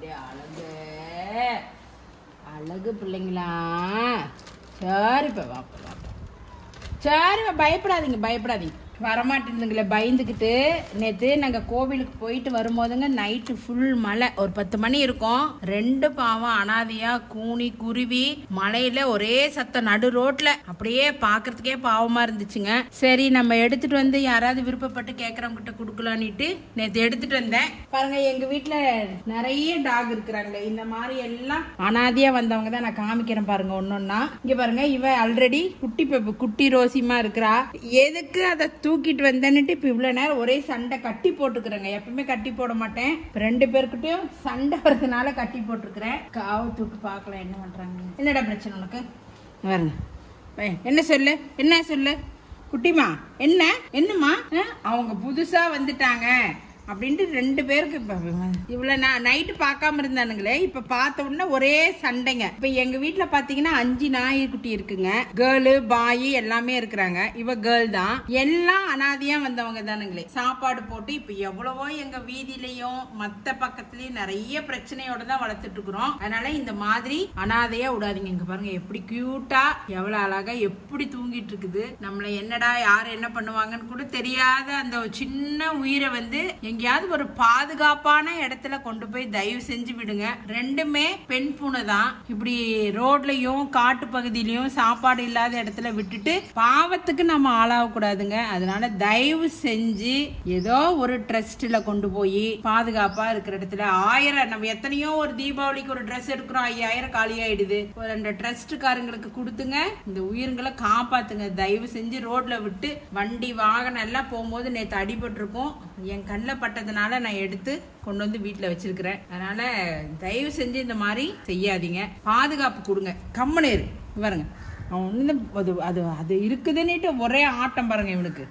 ஏ, அழகு அழகு பிள்ளைங்களா சரிப்பா வாப்பா வாப்பா சரிப்பா பயப்படாதீங்க பயப்படாதீங்க வரமாட்டேங்குதுங்களே பயந்துக்கிட்டு நேற்று நாங்கள் கோவிலுக்கு போயிட்டு வரும்போதுங்க நைட்டு ஃபுல் மழை ஒரு பத்து மணி இருக்கும் ரெண்டு பாவம் அனாதையா கூனி குருவி மழையில ஒரே சத்தம் நடு ரோட்ல அப்படியே பார்க்கறதுக்கே பாவமா இருந்துச்சுங்க சரி நம்ம எடுத்துட்டு வந்து யாராவது விருப்பப்பட்டு கேட்கறவங்க கிட்ட கொடுக்கலான்னுட்டு நேற்று எடுத்துட்டு வந்தேன் பாருங்க எங்க வீட்ல நிறைய டாக் இருக்கிறாங்களே இந்த மாதிரி எல்லாம் அனாதையா வந்தவங்க தான் நான் காமிக்கிறேன் பாருங்க ஒன்னொன்னா இங்க பாருங்க இவ ஆல்ரெடி குட்டி பெப்பு குட்டி ரோசிமா இருக்கிறா எதுக்கு அதை தூக்கிட்டு வந்தேன்னுட்டு இப்ப இவ்வளவு நேரம் ஒரே சண்டை கட்டி போட்டுக்கிறேங்க எப்பவுமே கட்டி போட மாட்டேன் இப்ப ரெண்டு பேருக்கிட்டையும் சண்டை வர்றதுனால கட்டி போட்டுருக்கிறேன் காவை தூக்கு பார்க்கலாம் என்ன பண்றாங்க என்னடா பிரச்சனை உனக்கு இங்க பாருங்க பையன், என்ன சொல்லு என்ன சொல்லு குட்டிமா என்ன என்னம்மா அஹ், அவங்க புதுசா வந்துட்டாங்க அப்படின்ட்டு ரெண்டு பேருக்கு இப்ப இவ்வளவு நான் நைட்டு பார்க்காம இருந்தானுங்களே இப்ப பார்த்த உடனே ஒரே சண்டைங்க இப்ப எங்க வீட்ல பாத்தீங்கன்னா அஞ்சு நாய்க்குட்டி இருக்குங்க கேர்ளு பாய் எல்லாமே இருக்கிறாங்க இவ கேர்ள் தான் எல்லாம் அனாதையா வந்தவங்க தானுங்களே சாப்பாடு போட்டு இப்ப எவ்வளவோ எங்க வீதியிலயும் மத்த பக்கத்துலயும் நிறைய பிரச்சனையோட தான் வளர்த்துட்டு இருக்கிறோம் அதனால இந்த மாதிரி அனாதையா விடாதீங்க இங்க பாருங்க எப்படி கியூட்டா எவ்வளவு அழகா எப்படி தூங்கிட்டு இருக்குது நம்மள என்னடா யார் என்ன பண்ணுவாங்கன்னு கூட தெரியாத அந்த சின்ன உயிரை வந்து எங்கேயாவது ஒரு பாதுகாப்பான இடத்துல கொண்டு போய் தயவு செஞ்சு விடுங்க ரெண்டுமே பெண் பூனை தான் இப்படி ரோட்லயும் காட்டு பகுதியிலயும் சாப்பாடு இல்லாத இடத்துல விட்டுட்டு பாவத்துக்கு நம்ம ஆளாக கூடாதுங்க அதனால தயவு செஞ்சு ஏதோ ஒரு ட்ரஸ்ட்ல கொண்டு போய் பாதுகாப்பா இருக்கிற இடத்துல ஆயிரம் நம்ம எத்தனையோ ஒரு தீபாவளிக்கு ஒரு ட்ரெஸ் எடுக்கிறோம் ஐயாயிரம் காலியாயிடுது ஒரு அந்த ட்ரஸ்ட்காரங்களுக்கு கொடுத்துங்க இந்த உயிர்களை காப்பாத்துங்க தயவு செஞ்சு ரோட்ல விட்டு வண்டி வாகனம் எல்லாம் போகும்போது நேற்று அடிபட்டிருக்கும் என் கண்ணில் பட்டதுனால நான் எடுத்து கொண்டு வந்து வீட்டில் வச்சிருக்கிறேன் அதனால தயவு செஞ்சு இந்த மாதிரி செய்யாதீங்க பாதுகாப்பு கொடுங்க கம்மனு இரு பாருங்க அவன் இன்னும் அது அது அது இருக்குதுன்னுட்டு ஒரே ஆட்டம் பாருங்க இவனுக்கு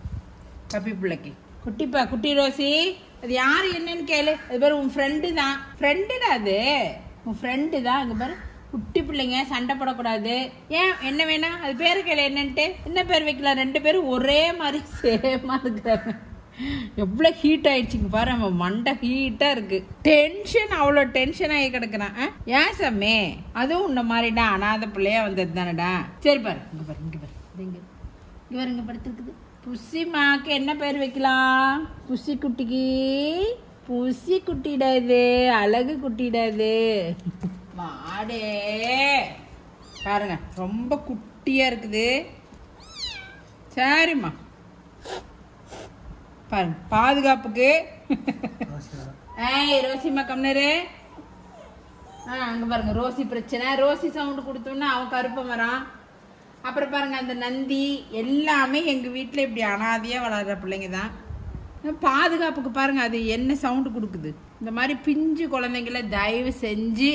பப்பி பிள்ளைக்கு குட்டிப்பா குட்டி ரோசி அது யாரு என்னன்னு கேளு அது பேர் உன் ஃப்ரெண்டு தான் ஃப்ரெண்டுடா அது உன் ஃப்ரெண்டு தான் அங்க பாரு குட்டி பிள்ளைங்க சண்டை போடக்கூடாது ஏன் என்ன வேணா அது பேரு கேளு என்னன்ட்டு என்ன பேர் வைக்கலாம் ரெண்டு பேரும் ஒரே மாதிரி சேமா இருக்கிறாங்க எவ்வளவு ஹீட் ஆயிடுச்சுங்க பாரு அவன் மண்டை ஹீட்டா இருக்கு டென்ஷன் அவ்வளோ டென்ஷன் ஆகி கிடக்குறான் ஆ? ஏன் சாமி அதுவும் உன்ன மாதிரிடா அனாதை பிள்ளையா வந்தது தானடா சரி பாரு இங்க பாரு இங்க பாரு இது இங்க இங்க பாரு இங்க படுத்துருக்குது புசிமாக்கு என்ன பேர் வைக்கலாம் புசி குட்டிக்கு புசி குட்டிடா இது அழகு குட்டிடா இது மாடே பாருங்க ரொம்ப குட்டியா இருக்குது சரிம்மா பாருங்க பாதுகாப்புக்கு ஏய் ரோசிமா கம்னரு ஆ அங்க பாருங்க ரோசி பிரச்சனை ரோசி சவுண்ட் கொடுத்தோம்னா அவன் கருப்ப மரம் அப்புறம் பாருங்க அந்த நந்தி எல்லாமே எங்க வீட்ல இப்படி அனாதையா வளர்ற பிள்ளைங்க தான் பாதுகாப்புக்கு பாருங்க அது என்ன சவுண்ட் கொடுக்குது இந்த மாதிரி பிஞ்சு குழந்தைங்கள தயவு செஞ்சு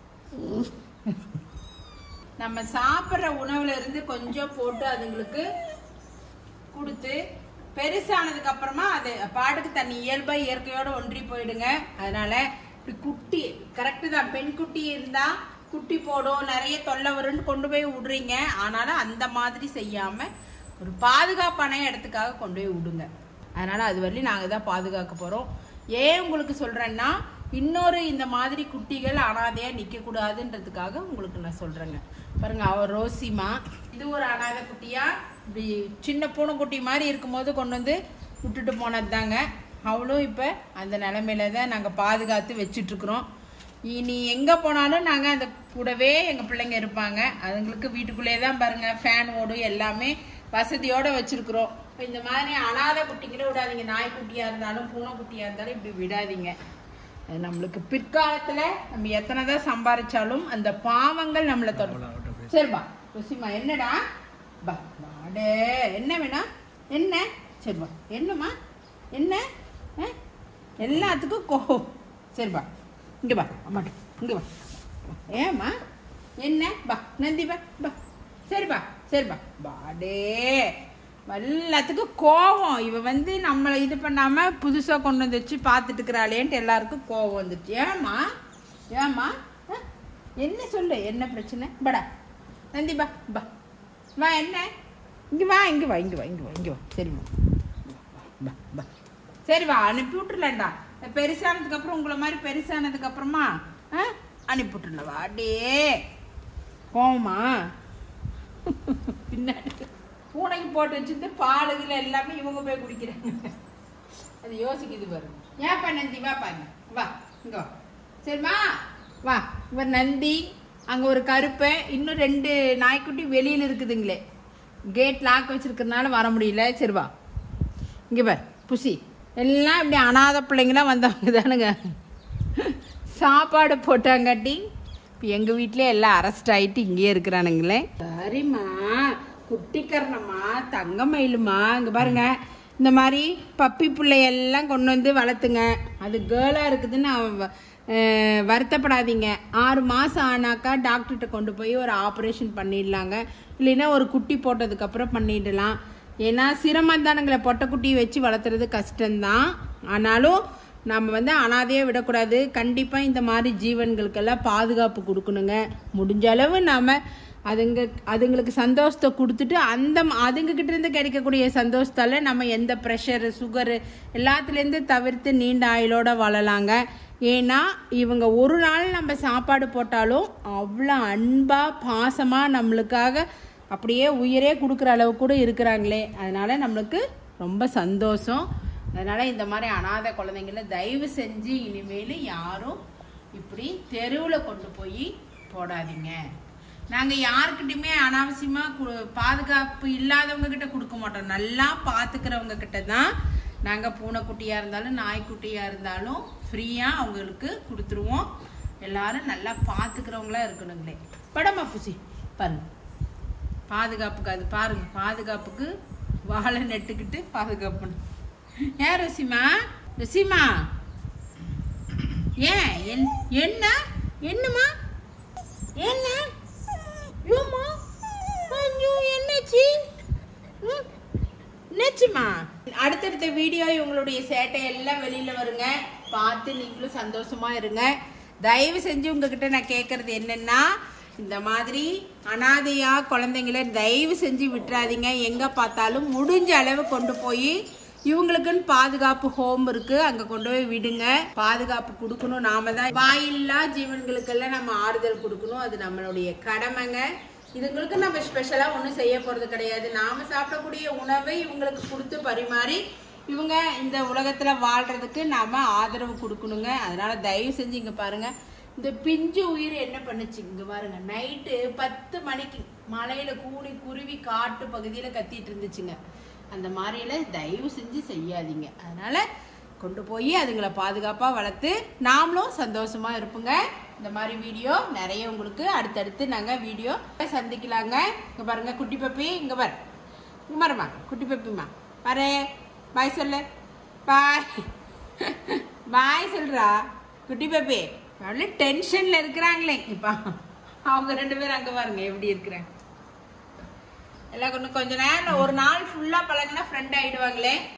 நம்ம சாப்பிட்ற உணவுல இருந்து கொஞ்சம் போட்டு அதுங்களுக்கு கொடுத்து பெருசானதுக்கு அப்புறமா அது பாட்டுக்கு தண்ணி இயல்பா இயற்கையோட ஒன்றி போயிடுங்க அதனால இப்படி குட்டி கரெக்டு தான் பெண் குட்டி இருந்தா குட்டி போடும் நிறைய தொல்லை வரும்னு கொண்டு போய் விடுறீங்க ஆனாலும் அந்த மாதிரி செய்யாம ஒரு பாதுகாப்பான இடத்துக்காக கொண்டு போய் விடுங்க அதனால அது வரையும் நாங்க தான் பாதுகாக்க போறோம் ஏன் உங்களுக்கு சொல்றேன்னா இன்னொரு இந்த மாதிரி குட்டிகள் அனாதையா நிக்க கூடாதுன்றதுக்காக உங்களுக்கு நான் சொல்றேங்க பாருங்க அவ ரோசிமா இது ஒரு அனாதை குட்டியா இப்படி சின்ன பூனைக்குட்டி மாதிரி இருக்கும்போது கொண்டு வந்து விட்டுட்டு போனது தாங்க அவளும் இப்போ அந்த நிலமையில தான் நாங்கள் பாதுகாத்து வச்சுட்டு இருக்கிறோம் இனி எங்கே போனாலும் நாங்கள் அந்த கூடவே எங்கள் பிள்ளைங்க இருப்பாங்க அதுங்களுக்கு வீட்டுக்குள்ளேயே தான் பாருங்க ஃபேன் ஓடும் எல்லாமே வசதியோட வச்சிருக்கிறோம் இப்ப இந்த மாதிரி அனாதை குட்டிங்கிட்ட விடாதீங்க நாய்க்குட்டியா இருந்தாலும் பூனைக்குட்டியா இருந்தாலும் இப்படி விடாதீங்க அது நம்மளுக்கு பிற்காலத்துல நம்ம எத்தனை தான் சம்பாரிச்சாலும் அந்த பாவங்கள் நம்மளை தொடரும் சரிப்பா ருசிமா என்னடா பா வாடே என்ன வேணும் என்ன சரிப்பா என்னம்மா என்ன ஆ? எல்லாத்துக்கும் கோவம் சரிப்பா இங்க பா அம்மாட்ட இங்க வா ஏம்மா என்ன பா நந்தி பா பா சரிப்பா சரிப்பா பாடே எல்லாத்துக்கும் கோவம் இவ வந்து நம்மளை இது பண்ணாம புதுசா கொண்டு வந்து வச்சு பார்த்துட்டு இருக்கிறாளேன்ட்டு எல்லாருக்கும் கோவம் வந்துச்சு ஏம்மா ஏம்மா ஆ? என்ன சொல்லு என்ன பிரச்சனை படா நந்தி பா பா வா என்ன இங்க வா இங்க வா இங்க வா இங்க வா இங்க வா சரிம்மா பா பா சரி வா அனுப்பி விட்டுறலண்டா பெருசானதுக்கு அப்புறம் உங்களை மாதிரி பெருசானதுக்கு அப்புறமா ஆ, அனுப்பிவிட்டுல வாடே போமா பின்னாடி பூனைக்கு போட்டு வச்சிருந்து பாலுகள் எல்லாமே இவங்க போய் குடிக்கிறாங்க அது யோசிக்குது பாரு ஏன்ப்பா நந்தி வா பாருங்க வா இங்க வா சரிம்மா வா இவர் நந்தி அங்க ஒரு கருப்பை இன்னும் ரெண்டு நாய்க்குட்டி வெளியில இருக்குதுங்களே கேட் லாக் வச்சிருக்கறனால வர முடியல சரி வா இங்க பார் புசி எல்லாம் இப்படி அனாதை பிள்ளைங்களாம் வந்தவங்க தானுங்க சாப்பாடு போட்டாங்காட்டி இப்போ எங்கள் வீட்டிலே எல்லாம் அரெஸ்ட் ஆகிட்டு இங்கேயே இருக்கிறானுங்களே சரிம்மா குட்டிக்கரணம்மா தங்க மயிலுமா இங்கே பாருங்க இந்த மாதிரி பப்பி பிள்ளையெல்லாம் கொண்டு வந்து வளர்த்துங்க அது கேர்ளாக இருக்குதுன்னு அவ வ- அஹ் வருத்தப்படாதீங்க ஆறு மாதம் ஆனாக்கா டாக்டர்கிட்ட கொண்டு போய் ஒரு ஆப்ரேஷன் பண்ணிடலாங்க இல்லைன்னா ஒரு குட்டி போட்டதுக்கப்புறம் பண்ணிடலாம் ஏன்னா சிரமந்தானங்களை பொட்டைக்குட்டி வச்சு வளர்த்துறது கஷ்டம்தான் ஆனாலும் நம்ம வந்து அனாதையே விடக்கூடாது கண்டிப்பாக இந்த மாதிரி ஜீவன்களுக்கெல்லாம் பாதுகாப்பு கொடுக்கணுங்க முடிஞ்ச அளவு நாம் அதுங்க அதுங்களுக்கு சந்தோஷத்தை கொடுத்துட்டு அந்த ம- அதுங்க கிட்ட இருந்து கிடைக்கக்கூடிய சந்தோஷத்தால நம்ம எந்த ப்ரெஷரு சுகரு எல்லாத்துலேருந்து தவிர்த்து நீண்ட ஆயுளோட வாழலாங்க ஏன்னா இவங்க ஒரு நாள் நம்ம சாப்பாடு போட்டாலும் அவ்வளோ அன்பாக பாசமாக நம்மளுக்காக அப்படியே உயிரே கொடுக்குற அளவு கூட இருக்கிறாங்களே அதனால நம்மளுக்கு ரொம்ப சந்தோஷம் அதனால இந்த மாதிரி அனாதை குழந்தைங்கள தயவு செஞ்சு இனிமேல் யாரும் இப்படி தெருவில் கொண்டு போய் போடாதீங்க நாங்கள் யாருக்கிட்டையுமே அனாவசியமாக பாதுகாப்பு இல்லாதவங்க கிட்ட கொடுக்க மாட்டோம் நல்லா பார்த்துக்கிறவங்க கிட்ட தான் நாங்கள் பூனைக்குட்டியாக இருந்தாலும் நாய்க்குட்டியாக இருந்தாலும் ஃப்ரீயாக அவங்களுக்கு கொடுத்துருவோம் எல்லாரும் நல்லா பார்த்துக்கிறவங்களா இருக்கணுங்களே படமா புசி பாருங்க பாதுகாப்புக்கு அது பாருங்க பாதுகாப்புக்கு வாழை நெட்டுக்கிட்டு பாதுகாப்பு பண்ணு. ஏன் ருசிமா ருசிமா ஏன் என்- என்ன என்னம்மா என்ன ஏம்மா ஐயோ என்னாச்சு ம், என்னாச்சுமா அடுத்தடுத்த வீடியோ இவங்களுடைய சேட்டை எல்லாம் வெளியில வருங்க பார்த்து நீங்களும் சந்தோஷமா இருங்க தயவு செஞ்சு உங்ககிட்ட நான் கேட்கறது என்னன்னா இந்த மாதிரி அனாதையா குழந்தைங்கள தயவு செஞ்சு விட்டுறாதீங்க எங்க பார்த்தாலும் முடிஞ்ச அளவு கொண்டு போய் இவங்களுக்குன்னு பாதுகாப்பு ஹோம் இருக்கு அங்க கொண்டு போய் விடுங்க பாதுகாப்பு கொடுக்கணும் நாம தான் வாயில்லா ஜீவன்களுக்கெல்லாம் நம்ம ஆறுதல் கொடுக்கணும் அது நம்மளுடைய கடமைங்க இதுங்களுக்கு நம்ம ஸ்பெஷலா ஒன்றும் செய்ய போறது கிடையாது நாம சாப்பிடக்கூடிய உணவை இவங்களுக்கு கொடுத்து பரிமாறி இவங்க இந்த உலகத்துல வாழ்றதுக்கு நாம ஆதரவு கொடுக்கணுங்க அதனால தயவு செஞ்சு இங்க பாருங்க இந்த பிஞ்சு உயிர் என்ன பண்ணுச்சு இங்க பாருங்க நைட்டு பத்து மணிக்கு மலையில கூடி குருவி காட்டு பகுதியில கத்திட்டு இருந்துச்சுங்க அந்த மாதிரியில தயவு செஞ்சு செய்யாதீங்க அதனால கொண்டு போய் அதுங்களை பாதுகாப்பா வளர்த்து நாமளும் சந்தோஷமா இருப்போங்க இந்த மாதிரி வீடியோ நிறைய உங்களுக்கு அடுத்தடுத்து நாங்க வீடியோ சந்திக்கலாங்க இங்க பாருங்க குட்டி பப்பி இங்க பாரு இங்க பாருமா குட்டி பப்பிமா பாரு பாய் சொல்லு பாய் பாய் சொல்றா குட்டி பப்பி அவ்வளோ டென்ஷன்ல இருக்கிறாங்களே இப்ப அவங்க ரெண்டு பேரும் அங்க பாருங்க எப்படி இருக்கிறாங்க எல்லாம் கொஞ்சம் கொஞ்ச நேரம் ஒரு நாள் ஃபுல்லா பழகினா ஃப்ரெண்ட் ஆயிடுவாங்களே